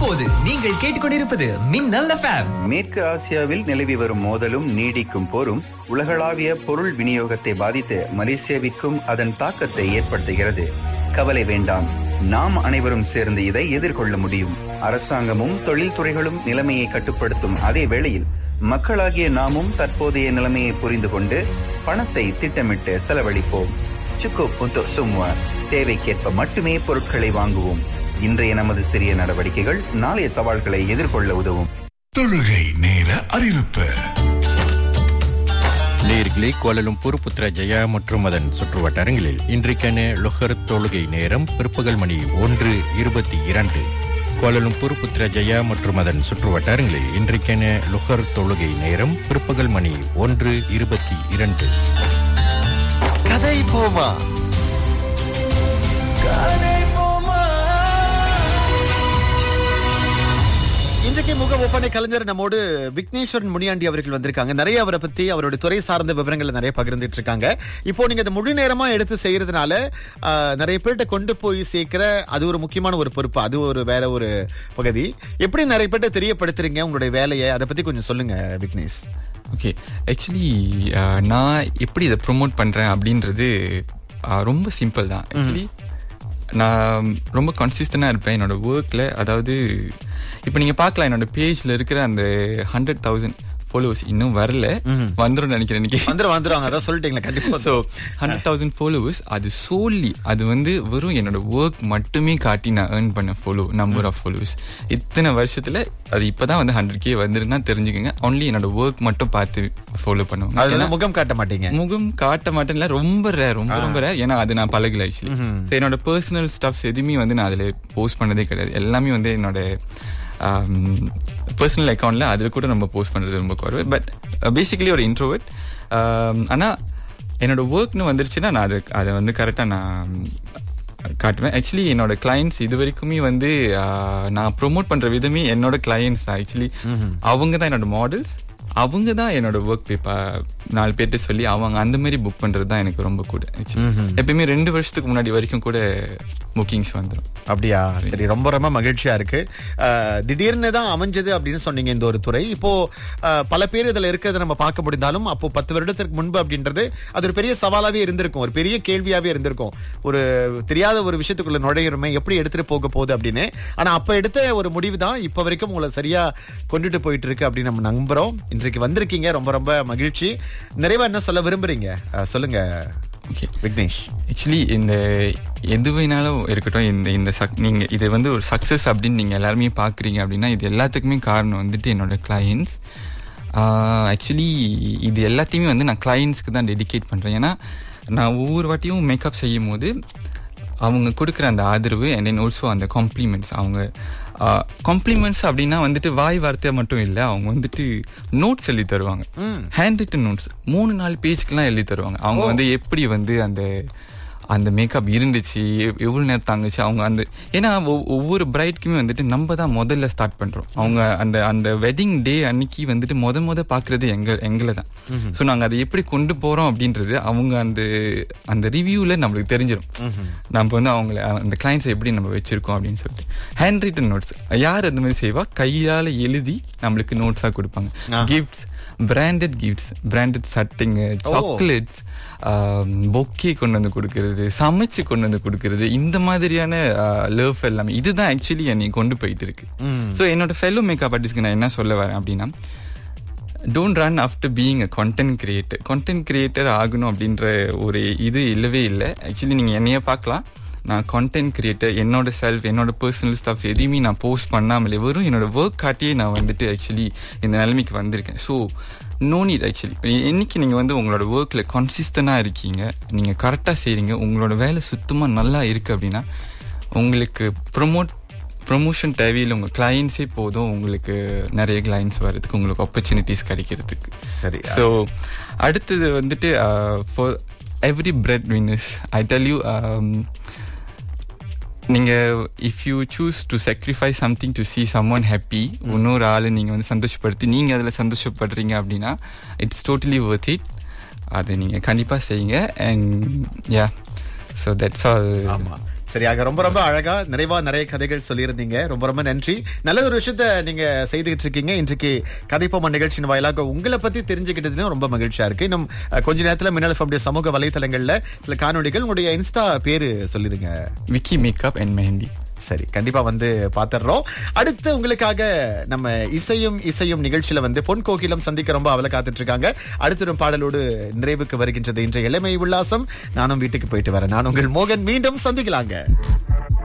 இப்போது நீங்கள் கேட்டுக்கொண்டிருப்பது மின்னல் எஃப்எம் மேற்கு ஆசியாவில் நிலவி வரும் மோதலும் நீடிக்கும் போரும் உலகளாவிய பொருள் விநியோகத்தை பாதித்து மலேசியாவிற்கும் அதன் தாக்கத்தை ஏற்படுத்துகிறது கவலை வேண்டாம் நாம் அனைவரும் சேர்ந்து இதை எதிர்கொள்ள முடியும் அரசாங்கமும் தொழில்துறைகளும் நிலைமையை கட்டுப்படுத்தும் அதே வேளையில் மக்களாகிய நாமும் தற்போதைய நிலைமையை புரிந்து கொண்டு பணத்தை திட்டமிட்டு செலவழிப்போம் சுக்கு புத்து சும்மா தேவைக்கேற்ப மட்டுமே பொருட்களை வாங்குவோம் இன்றைய நமது சிறிய நடவடிக்கைகள் நாளைய சவால்களை எதிர்கொள்ள உதவும் தொழுகை நேர அறிவிப்பு நேர்களே கோலலும்பூர் புத்ரஜயா மற்றும் அதன் சுற்றுவட்டாரங்களில் இன்றைக்கான லொஹர் தொழுகை நேரம் பிற்பகல் மணி ஒன்று இருபத்தி இரண்டு கோலலும்பூர் புத்ரஜயா மற்றும் அதன் சுற்றுவட்டாரங்களில் இன்றைக்கான லுஹர் தொழுகை நேரம் பிற்பகல் மணி ஒன்று இருபத்தி இரண்டு கதை போமா கதை போமா இன்றைக்கு முக ஒப்பனை கலைஞர் நம்மோடு விக்னேஸ்வரன் முனியாண்டி அவர்கள் வந்திருக்காங்க நிறைய அவரை பத்தி அவருடைய துறை சார்ந்த விவரங்களை நிறைய பகிர்ந்துட்டு இருக்காங்க இப்போ நீங்க இந்த முழு நேரமா எடுத்து செய்யறதுனால ஆஹ், நிறைய பேர்கிட்ட கொண்டு போய் சேர்க்கிற அது ஒரு முக்கியமான ஒரு பொறுப்பு அது ஒரு வேற ஒரு பகுதி எப்படி நிறைய பேர்ட்ட தெரியப்படுத்துறீங்க உங்களுடைய வேலையை அதை பத்தி கொஞ்சம் சொல்லுங்க விக்னேஷ் ஓகே ஆக்சுவலி நான் எப்படி இதை ப்ரொமோட் பண்ணுறேன் அப்படின்றது uh, ரொம்ப சிம்பிள் தான் ஆக்சுவலி நான் ரொம்ப கன்சிஸ்டண்டாக இருப்பேன் என்னோட ஒர்க்கில் அதாவது இப்போ நீங்கள் பார்க்கலாம் என்னோட பேஜில் இருக்கிற அந்த ஹண்ட்ரட் தௌசண்ட் ஃபாலோவர்ஸ் இன்னும் வரல வந்துடும் நினைக்கிறேன் இன்னைக்கு வந்துரும் வந்துருவாங்க அதான் சொல்லிட்டீங்களா கண்டிப்பா ஸோ ஹண்ட்ரட் தௌசண்ட் ஃபாலோவர்ஸ் அது சோல்லி அது வந்து வெறும் என்னோட ஒர்க் மட்டுமே காட்டி நான் ஏர்ன் பண்ண ஃபாலோ நம்பர் ஆஃப் ஃபாலோவர்ஸ் இத்தனை வருஷத்துல அது இப்பதான் வந்து ஹண்ட்ரட் கே வந்துருன்னா தெரிஞ்சுக்கோங்க ஒன்லி என்னோட ஒர்க் மட்டும் பார்த்து ஃபாலோ பண்ணுவாங்க அதுல ஏன்னா முகம் காட்ட மாட்டீங்க முகம் காட்ட மாட்டேன்ல ரொம்ப ரேர் ரொம்ப ரொம்ப ரேர் ஏன்னா அது நான் பழகல ஆக்சுவலி என்னோட பர்சனல் ஸ்டப்ஸ் எதுவுமே வந்து நான் அதில் போஸ்ட் பண்ணதே கிடையாது எல்லாமே வந்து என்னோட பர்சனல் அக்கௌண்ட்ல அதில் கூட நம்ம போஸ்ட் பண்ணுறது ரொம்ப குறைவு பட் பேசிக்கலி ஒரு இன்ட்ரோவர்ட் ஆனால் என்னோட ஒர்க்னு வந்துருச்சுன்னா நான் அது அதை வந்து கரெக்டாக நான் காட்டுவேன் ஆக்சுவலி என்னோட கிளைண்ட்ஸ் இது வரைக்குமே வந்து ஆஹ், நான் ப்ரோமோட் பண்ற விதமே என்னோட கிளைண்ட்ஸ் தான் ஆக்சுவலி அவங்க தான் என்னோட மாடல்ஸ் அவங்க தான் என்னோட ஒர்க் பேப்பர் நாலு பேர்ட்ட சொல்லி அவங்க அந்த மாதிரி புக் பண்றது தான் எனக்கு ரொம்ப கூட actually. எப்பயுமே ரெண்டு வருஷத்துக்கு முன்னாடி வரைக்கும் கூட புக்கிங்ஸ் வந்துடும் அப்படியா சரி ரொம்ப ரொம்ப மகிழ்ச்சியா இருக்கு அஹ், திடீர்னு தான் அமைஞ்சது அப்படின்னு சொன்னீங்க இந்த ஒரு துறை இப்போ அஹ், பல பேர் இதுல இருக்கிறத நம்ம பார்க்க முடிந்தாலும் அப்போ பத்து வருடத்திற்கு முன்பு அப்படின்றது அது ஒரு பெரிய சவாலாவே இருந்திருக்கும் ஒரு பெரிய கேள்வியாவே இருந்திருக்கும் ஒரு தெரியாத ஒரு விஷயத்துக்குள்ள நுழையிறோமே எப்படி எடுத்துட்டு போக போகுது அப்படின்னு ஆனா அப்ப எடுத்த ஒரு முடிவு தான் இப்ப வரைக்கும் உங்களை சரியா கொண்டுட்டு போயிட்டு இருக்கு அப்படின்னு நம்ம நம்புறோம் இன்றைக்கு வந்திருக்கீங்க ரொம்ப ரொம்ப மகிழ்ச்சி நிறைவா என்ன சொல்ல விரும்புறீங்க அஹ், சொல்லுங்க ஓகே விக்னேஷ் ஆக்சுவலி இந்த எது வேணாலும் இருக்கட்டும் இந்த இந்த சக் நீங்க இது வந்து ஒரு சக்ஸஸ் அப்படின்னு நீங்க எல்லாருமே பாக்குறீங்க அப்படின்னா இது எல்லாத்துக்குமே காரணம் வந்துட்டு என்னோட கிளையன்ஸ் ஆக்சுவலி இது எல்லாத்தையுமே வந்து நான் கிளையன்ஸ்க்கு தான் டெடிகேட் பண்றேன் ஏன்னா நான் ஒவ்வொரு வாட்டியும் மேக்கப் செய்யும் போது அவங்க கொடுக்குற அந்த ஆதரவு அண்ட் தென் ஆல்சோ அந்த காம்ப்ளிமெண்ட்ஸ் அவங்க காம்ப்ளிமெண்ட்ஸ் அப்படின்னா வந்துட்டு வாய் வார்த்தை மட்டும் இல்லை அவங்க வந்துட்டு நோட்ஸ் எழுதி தருவாங்க ஹேண்ட் ரிட்டன் நோட்ஸ் மூணு நாலு பேஜ்க்கெல்லாம் எழுதி தருவாங்க அவங்க வந்து எப்படி வந்து அந்த அந்த மேக்கப் இருந்துச்சு எவ்- எவ்வளவு நேரம் தாங்குச்சு அவங்க அந்த ஏன்னா ஒவ்- ஒவ்வொரு பிரைட்க்குமே வந்துட்டு நம்ம தான் முதல்ல ஸ்டார்ட் பண்றோம் அவங்க அந்த அந்த வெட்டிங் டே அன்னைக்கு வந்துட்டு முத முத பாக்குறது எங்க எங்களை தான் ஸோ நாங்க அதை எப்படி கொண்டு போறோம் அப்படின்றது அவங்க அந்த அந்த ரிவ்யூல நம்மளுக்கு தெரிஞ்சிடும் நம்ம வந்து அவங்கள அந்த கிளைண்ட்ஸை எப்படி நம்ம வச்சிருக்கோம் அப்படின்னு சொல்லிட்டு ஹேண்ட் ரிட்டன் நோட்ஸ் யார் அந்த மாதிரி செய்வா கையால எழுதி நம்மளுக்கு நோட்ஸா கொடுப்பாங்க கிஃப்ட்ஸ் பிராண்டட் கிஃப்ட்ஸ் பிராண்டட் சட்டைங்க சாக்லேட்ஸ் பொக்கே கொண்டு வந்து கொடுக்கறது சமைச்சு கொண்டு வந்து கொடுக்கறது இந்த மாதிரியான லவ் எல்லாமே இதுதான் ஆக்சுவலி என்னை கொண்டு போயிட்டு இருக்கு ஸோ என்னோட ஃபெல்லோ மேக்கப் ஆர்டிஸ்ட்க்கு நான் என்ன சொல்ல வரேன் அப்படின்னா don't run after being a content creator content creator ஆகணும் அப்படின்ற ஒரு இது இல்லவே இல்லை ஆக்சுவலி நீங்கள் என்னைய பார்க்கலாம் நான் கண்டென்ட் கிரியேட்டர் என்னோட செல்ஃப் என்னோட பர்சனல் ஸ்டப்ஸ் எதையுமே நான் போஸ்ட் பண்ணாமலே வெறும் என்னோட ஒர்க் காட்டியே நான் வந்துட்டு ஆக்சுவலி இந்த நிலைமைக்கு வந்திருக்கேன் ஸோ நோ நீட் ஆக்சுவலி என்னைக்கு நீங்கள் வந்து உங்களோட ஒர்க்கில் கன்சிஸ்டண்டாக இருக்கீங்க நீங்கள் கரெக்டாக செய்கிறீங்க உங்களோட வேலை சுத்தமாக நல்லா இருக்குது அப்படின்னா உங்களுக்கு ப்ரொமோட் ப்ரொமோஷன் தேவையில்லை உங்கள் கிளைண்ட்ஸே போதும் உங்களுக்கு நிறைய கிளைண்ட்ஸ் வர்றதுக்கு உங்களுக்கு ஆப்பர்ச்சுனிட்டிஸ் கிடைக்கிறதுக்கு சரி ஸோ அடுத்தது வந்துட்டு for every bread winners I tell you நீங்கள் if you choose to sacrifice something to see someone happy இன்னொரு ஆளை நீங்கள் வந்து சந்தோஷப்படுத்தி நீங்கள் அதில் சந்தோஷப்படுறீங்க அப்படின்னா இட்ஸ் டோட்டலி worth it அதை நீங்கள் கண்டிப்பாக செய்யுங்க and yeah so that's all ஆமா சரியாக ரொம்ப ரொம்ப அழகா நிறைவா நிறைய கதைகள் சொல்லியிருந்தீங்க ரொம்ப ரொம்ப நன்றி நல்ல ஒரு விஷயத்த நீங்க செய்துகிட்டு இருக்கீங்க இன்றைக்கு கதைப்போமா நிகழ்ச்சியின் வாயிலாக உங்களை பத்தி தெரிஞ்சுக்கிட்டதுலயும் ரொம்ப மகிழ்ச்சியா இருக்கு இன்னும் அஹ், கொஞ்ச நேரத்துல மின்னல் FM உடைய சமூக வலைத்தளங்கள்ல சில காணொளிகள் உங்களுடைய இன்ஸ்டா பேரு சொல்லிருங்க விக்கி மேக்கப் அண்ட் மெஹந்தி சரி கண்டிப்பா வந்து பாத்துறோம் அடுத்து உங்களுக்காக நம்ம இசையும் இசையும் நிகழ்ச்சியில வந்து பொன் கோகிலம் சந்திக்க ரொம்ப அவல காத்துட்டு இருக்காங்க அடுத்த ஒரு பாடலோடு நிறைவுக்கு வருகின்றது இன்றைய இளமை உல்லாசம் நானும் வீட்டுக்கு போயிட்டு வரேன் நான் உங்கள் மோகன் மீண்டும் சந்திக்கலாங்க